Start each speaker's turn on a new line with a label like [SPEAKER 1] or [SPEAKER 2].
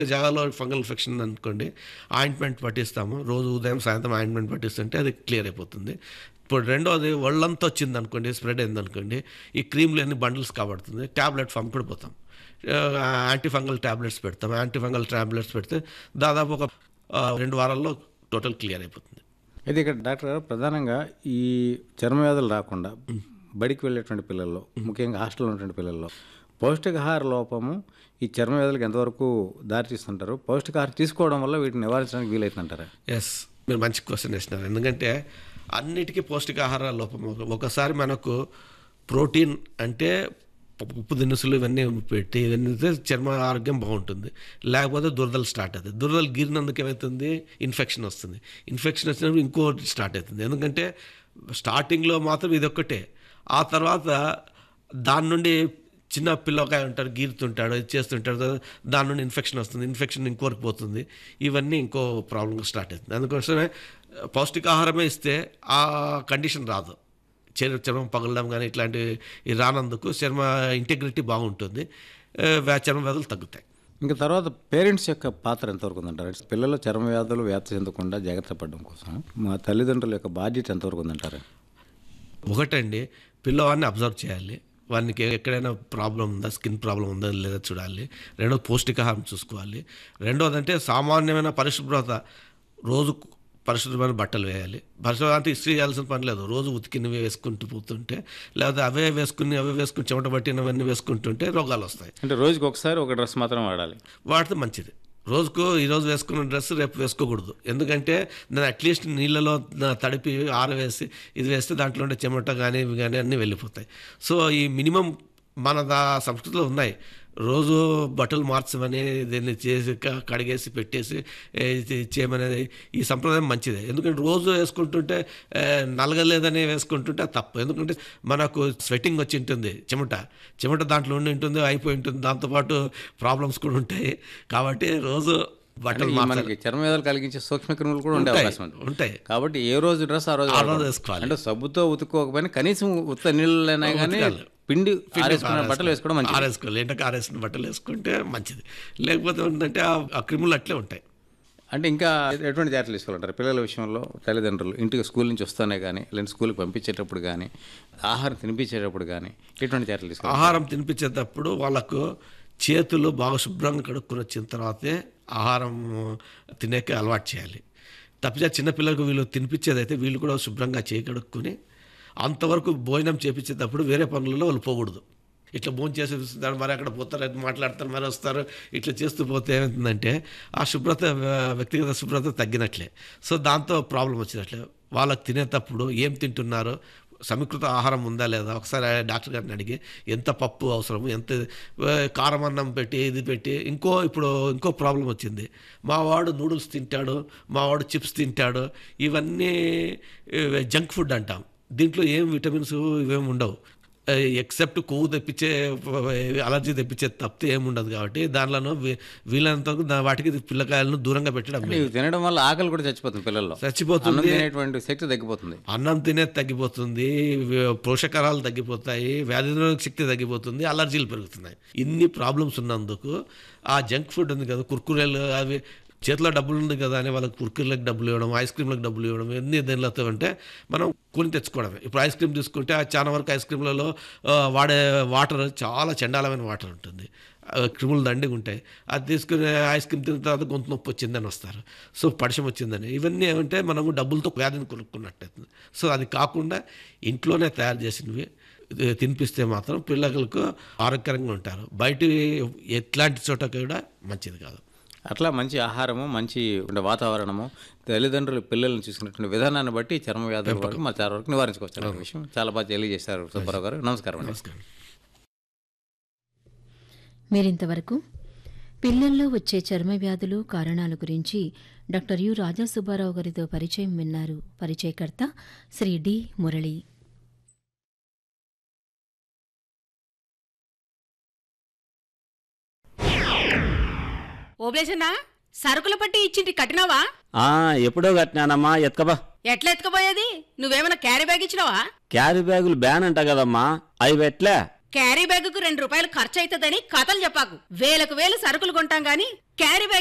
[SPEAKER 1] జాగాలో fungal infection అనుకోండి ointment పట్టిస్తాము రోజు ఉదయం సాయంత్రం ఆయింట్మెంట్ పట్టిస్తుంటే అది క్లియర్ అయిపోతుంది ఇప్పుడు రెండోది ఒళ్ళంతా వచ్చింది అనుకోండి స్ప్రెడ్ అయింది అనుకోండి ఈ క్రీమ్లు అన్ని బండిల్స్ కాబడుతుంది ట్యాబ్లెట్ ఫామ్ కూడా పోతాం యాంటీఫంగల్ ట్యాబ్లెట్స్ పెడతాం యాంటీఫంగల్ ట్యాబ్లెట్స్ పెడితే దాదాపు ఒక ఆ, రెండు వారాల్లో టోటల్ క్లియర్ అయిపోతుంది
[SPEAKER 2] అయితే ఇక్కడ డాక్టర్ గారు ప్రధానంగా ఈ చర్మ వ్యాధులు రాకుండా బడికి వెళ్ళేటువంటి పిల్లల్లో ముఖ్యంగా హాస్టల్లో ఉన్నటువంటి పిల్లల్లో పౌష్టికాహార లోపము ఈ చర్మ వ్యాధులకు ఎంతవరకు దారితీస్తుంటారు పౌష్టికాహారం తీసుకోవడం వల్ల వీటిని నివారించడానికి వీలవుతుంటారా
[SPEAKER 1] ఎస్ మీరు మంచి క్వశ్చన్ వేసినారు ఎందుకంటే అన్నిటికీ పౌష్టికాహార లోపం ఒకసారి మనకు ప్రోటీన్ అంటే ఉప్పు దినుసులు ఇవన్నీ పెట్టి ఇవన్నీ తింటే చర్మ ఆరోగ్యం బాగుంటుంది లేకపోతే దురదలు స్టార్ట్ అవుతుంది దురదలు గీరినందుకు ఏమవుతుంది ఇన్ఫెక్షన్ వస్తుంది ఇన్ఫెక్షన్ వచ్చినప్పుడు ఇంకో స్టార్ట్ అవుతుంది ఎందుకంటే స్టార్టింగ్లో మాత్రం ఇది ఒక్కటే ఆ తర్వాత దాని నుండి చిన్న పిల్లకాయ ఉంటాడు గీరుతుంటాడు ఇది చేస్తుంటాడు దాని నుండి ఇన్ఫెక్షన్ వస్తుంది ఇన్ఫెక్షన్ ఇంకోరికి పోతుంది ఇవన్నీ ఇంకో ప్రాబ్లం స్టార్ట్ అవుతుంది అందుకోసమే పౌష్టికాహారమే ఇస్తే ఆ కండిషన్ రాదు చర్మ చర్మం పగలడం కానీ ఇట్లాంటివి ఈ రానందుకు చర్మ ఇంటెగ్రిటీ బాగుంటుంది ఆ, వ్యా- చర్మ వ్యాధులు తగ్గుతాయి
[SPEAKER 2] ఇంకా తర్వాత పేరెంట్స్ యొక్క పాత్ర ఎంతవరకు ఉందంటారు పిల్లల చర్మ వ్యాధులు వ్యాప్తి చెందకుండా జాగ్రత్త పడడం కోసం మా తల్లిదండ్రుల యొక్క బాధ్యత ఎంతవరకు ఉందంటారు
[SPEAKER 1] ఒకటండి పిల్లవాడిని అబ్జర్వ్ చేయాలి వానికి ఎక్కడైనా ప్రాబ్లం ఉందా స్కిన్ ప్రాబ్లం ఉందా లేదా చూడాలి రెండోది పౌష్టికాహారం చూసుకోవాలి రెండోది అంటే సామాన్యమైన పరిశుభ్రత రోజు పరిశుభ్రమైన బట్టలు వేయాలి పరిశుభ్రత అంటే ఇస్త్రీ చేయాల్సిన పని లేదు రోజు ఉతికినవి వేసుకుంటూ పోతుంటే లేకపోతే అవే వేసుకుని అవే వేసుకుని చెమట పట్టినవన్నీ వేసుకుంటుంటే రోగాలు వస్తాయి
[SPEAKER 2] అంటే రోజుకి ఒకసారి ఒక డ్రెస్ మాత్రం వాడాలి
[SPEAKER 1] వాడితే మంచిది రోజుకు ఈరోజు వేసుకున్న డ్రెస్ రేపు వేసుకోకూడదు ఎందుకంటే దాన్ని అట్లీస్ట్ నీళ్ళలో నా- తడిపి ఆరవేసి ఇది వేస్తే దాంట్లో ఉండే చెమట కానీ ఇవి కానీ అన్నీ వెళ్ళిపోతాయి సో ఈ మినిమం మన దా సంస్కృతిలో ఉన్నాయి రోజు బట్టలు మార్చమని దీన్ని చేసి క- కడిగేసి పెట్టేసి ఏ, ఇది చేయమనేది ఈ సంప్రదాయం మంచిదే ఎందుకంటే రోజు వేసుకుంటుంటే ఏ, నలగలేదని వేసుకుంటుంటే అది తప్పు ఎందుకంటే మనకు స్వెట్టింగ్ వచ్చి ఉంటుంది చెమట చెమట దాంట్లో ఉండి ఉంటుంది అయిపోయి ఉంటుంది దాంతోపాటు ప్రాబ్లమ్స్ కూడా ఉంటాయి కాబట్టి రోజు బట్టలు
[SPEAKER 2] ఈ
[SPEAKER 1] మార్చాలి
[SPEAKER 2] మనకి చర్మ వ్యాధులు కలిగించే సూక్ష్మ క్రిములు కూడా ఉండే
[SPEAKER 1] ఉంటాయి,
[SPEAKER 2] అవకాశం ఉంది
[SPEAKER 1] ఉంటాయి
[SPEAKER 2] కాబట్టి ఏ రోజు డ్రెస్ ఆ రోజు
[SPEAKER 1] ఆ రోజు
[SPEAKER 2] వాడుకోవాలి.
[SPEAKER 1] వేసుకోవాలి
[SPEAKER 2] అంటే సబ్బుతో ఉతుక్కోకపోయినా కనీసం ఉత్త నీళ్ళైనా కానీ
[SPEAKER 1] ఉతకాలి.
[SPEAKER 2] పిండి ఆరేసుకున్న బట్టలు వేసుకోవడం మంచిది
[SPEAKER 1] ఆరేసుకోవాలి ఎండకు ఆరేసిన బట్టలు వేసుకుంటే మంచిది లేకపోతే ఏంటంటే ఆ- ఆ క్రిములు అట్లే ఉంటాయి
[SPEAKER 2] అంటే ఇంకా ఎటువంటి జాగ్రత్తలు తీసుకోవాలంటారు పిల్లల విషయంలో తల్లిదండ్రులు ఇంటికి స్కూల్ నుంచి వస్తానే కానీ లేదంటే స్కూల్కి పంపించేటప్పుడు కానీ ఆహారం తినిపించేటప్పుడు కానీ ఎటువంటి జాగ్రత్తలు తీసుకోవాలి
[SPEAKER 1] ఆహారం తినిపించేటప్పుడు వాళ్ళకు చేతులు బాగా శుభ్రంగా కడుక్కుని వచ్చిన తర్వాతే ఆహారం తినేకి అలవాటు చేయాలి తప్పితే చిన్నపిల్లలకు వీళ్ళు తినిపించేదైతే వీళ్ళు కూడా శుభ్రంగా చేయి కడుక్కొని అంతవరకు భోజనం చేపించేటప్పుడు వేరే పనులలో వాళ్ళు పోకూడదు ఇట్లా భోజనం చేసి వస్తున్నారు మరి అక్కడ పోతారు అది మాట్లాడతారు మరి వస్తారు ఇట్లా చేస్తూ పోతే ఏమవుతుందంటే ఆ శుభ్రత వ్య- వ్యక్తిగత శుభ్రత తగ్గినట్లే సో దాంతో ప్రాబ్లం వచ్చినట్లే వాళ్ళకి తినేటప్పుడు ఏం తింటున్నారో సమీకృత ఆహారం ఉందా లేదా ఒకసారి ఆ డాక్టర్ గారిని అడిగి ఎంత పప్పు అవసరము ఎంత ఆ, కారం అన్నం పెట్టి ఇది పెట్టి ఇంకో ఇప్పుడు ఇంకో ప్రాబ్లం వచ్చింది మా వాడు నూడిల్స్ తింటాడు మా వాడు చిప్స్ తింటాడు ఇవన్నీ జంక్ ఫుడ్ అంటాం దీంట్లో ఏం విటమిన్స్ ఇవేమి ఉండవు ఎక్సెప్ట్ కొవ్వు తెప్పించే అలర్జీ తెప్పించే తప్పితే ఏమి ఉండదు కాబట్టి దానిలో వీ- వీలైనంత వరకు దా- వాటికి పిల్లకాయలను దూరంగా పెట్టడం
[SPEAKER 2] ఇవి తినడం వల్ల ఆకలి కూడా చచ్చిపోతుంది పిల్లల్లో అన్నం
[SPEAKER 1] చచ్చిపోతుంది
[SPEAKER 2] తినేటువంటి శక్తి తగ్గిపోతుంది
[SPEAKER 1] అన్నం తినేది తగ్గిపోతుంది వ- పోషకాహారాలు తగ్గిపోతాయి వ్యాధి నిరోధక శక్తి తగ్గిపోతుంది అలర్జీలు పెరుగుతున్నాయి ఇన్ని ప్రాబ్లమ్స్ ఉన్నందుకు ఆ జంక్ ఫుడ్ ఉంది కదా కుర్కురేలు అవి చేతిలో డబ్బులు ఉంది కదా అని వాళ్ళకి కుర్కుర్లకు డబ్బులు ఇవ్వడం ఐస్ క్రీమ్లకు డబ్బులు ఇవ్వడం ఎన్ని దేనిలతో అంటే మనం కొని తెచ్చుకోవడమే ఇప్పుడు ఐస్ క్రీమ్ తీసుకుంటే ఆ చాలా వరకు ఐస్ క్రీమ్లలో ఆ, వాడే వాటర్ చాలా చండాలమైన వాటర్ ఉంటుంది ఆ, క్రిములు దండిగా ఉంటాయి అది తీసుకుని ఐస్ క్రీమ్ తిన్న తర్వాత గొంతు నొప్పి వచ్చిందని వస్తారు సో పడిశం వచ్చిందని ఇవన్నీ ఏమంటే మనము డబ్బులతో వ్యాధిని కొనుక్కున్నట్టు సో అది కాకుండా ఇంట్లోనే తయారు చేసినవి ఇది తినిపిస్తే మాత్రం పిల్లలకు ఆరోగ్యకరంగా ఉంటారు బయట ఎట్లాంటి చోట కూడా మంచిది కాదు
[SPEAKER 2] అట్లా మంచి ఆహారము మంచి ఉండే వాతావరణము తల్లిదండ్రులు పిల్లల్ని చూసుకున్నటువంటి విధానాన్ని బట్టి చర్మ వ్యాధుల వరకు మా చాలా వరకు నివారించుకోవచ్చు అనే విషయం చాలా బాగా తెలియజేశారు సుబ్బారావు గారు నమస్కారం అండి
[SPEAKER 1] నమస్కారం
[SPEAKER 3] మీరింతవరకు పిల్లల్లో వచ్చే చర్మ వ్యాధులు కారణాల గురించి డాక్టర్ యు రాజా సుబ్బారావు గారితో పరిచయం విన్నారు పరిచయకర్త శ్రీ డి మురళి
[SPEAKER 4] ఓబ్లేసన్నా సరుకుల పట్టి ఇచ్చింటి కట్టినావా
[SPEAKER 5] ఆ ఎప్పుడో కట్టినానమ్మా ఎత్కబా
[SPEAKER 4] ఎట్లా ఎత్తుకుపోయేది నువ్వేమైనా క్యారీ బ్యాగ్ ఇచ్చినావా
[SPEAKER 5] క్యారీ బ్యాగులు బ్యాన్ అంట కదమ్మా అవి పెట్లే
[SPEAKER 4] క్యారీ బ్యాగుకు రెండు రూపాయలు ఖర్చు అవుతుందని కథలు చెప్పాకు వేలకు వేలు సరుకులు కొంటాం గాని క్యారీ బ్యాగ్